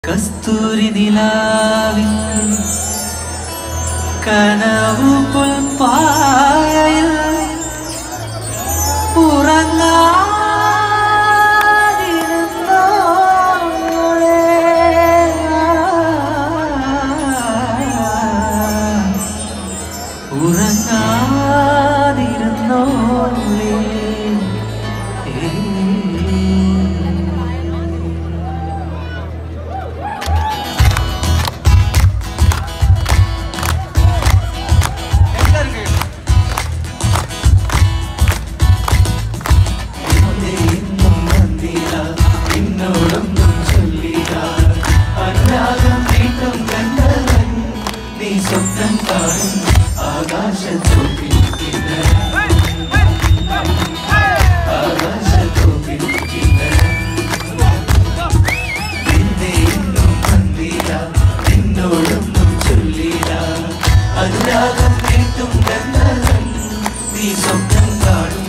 കസ്തൂരി നിലാവിൻ കനവു പുൽപ്പായയിൽ ഉറങ്ങാതിരുന്നോളെ. ഉറങ്ങാതിരുന്നോളെ. ഏ. ഇന്നും വന്നില്ല എന്നോടൊന്നും ചൊല്ലില്ല അനുരാഗം വീണ്ടും കണ്ടവൻ നീ സ്വപ്നം കാണും ആകാശത്തോപ്പിൽ ആകാശത്തോപ്പിൽ നിന്നെ ഇന്നും വന്നില്ല എന്നോടൊന്നും ചൊല്ലില്ല അനുരാഗം വീണ്ടും കണ്ടവൻ നീ സ്വപ്നം കാണും